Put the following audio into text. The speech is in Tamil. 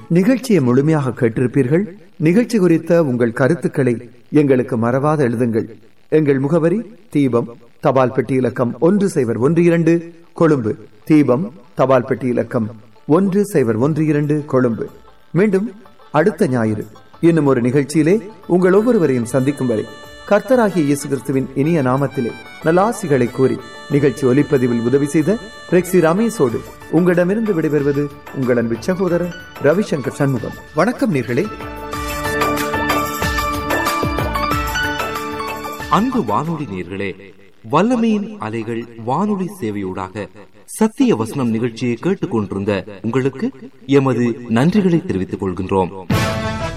நிகழ்ச்சியை முழுமையாக கேட்டிருப்பீர்கள் நிகழ்ச்சி குறித்த உங்கள் கருத்துக்களை எங்களுக்கு மறவாத எழுதுங்கள் எங்கள் முகவரி தீபம் தபால் பெட்டி இலக்கம் ஒன்று சைபர் ஒன்று இரண்டு கொழும்பு தீபம் தபால் பெட்டி இலக்கம் ஒன்று சைபர் ஒன்று இரண்டு கொழும்பு மீண்டும் அடுத்த ஞாயிறு இன்னும் ஒரு நிகழ்ச்சியிலே உங்கள் ஒவ்வொருவரையும் சந்திக்கும் வரை கர்த்தராகிய இயேசு கிறிஸ்துவின் இனிய நாமத்திலே நலாசிகளை கூறி நிகழ்ச்சி ஒலிப்பதிவில் உதவி செய்த ரெக்ஸி ரமேஷோடு உங்களிடமிருந்து விடைபெறுவது உங்கள் அன்பு சகோதரர் ரவிசங்கர் சண்முகம் வணக்கம் நீர்களே அன்பு வானொலி நேர்களே வல்லமையின் அலைகள் வானொலி சேவையூடாக சத்திய வசனம் நிகழ்ச்சியை கேட்டுக்கொண்டிருந்த உங்களுக்கு எமது நன்றிகளை தெரிவித்துக் கொள்கின்றோம்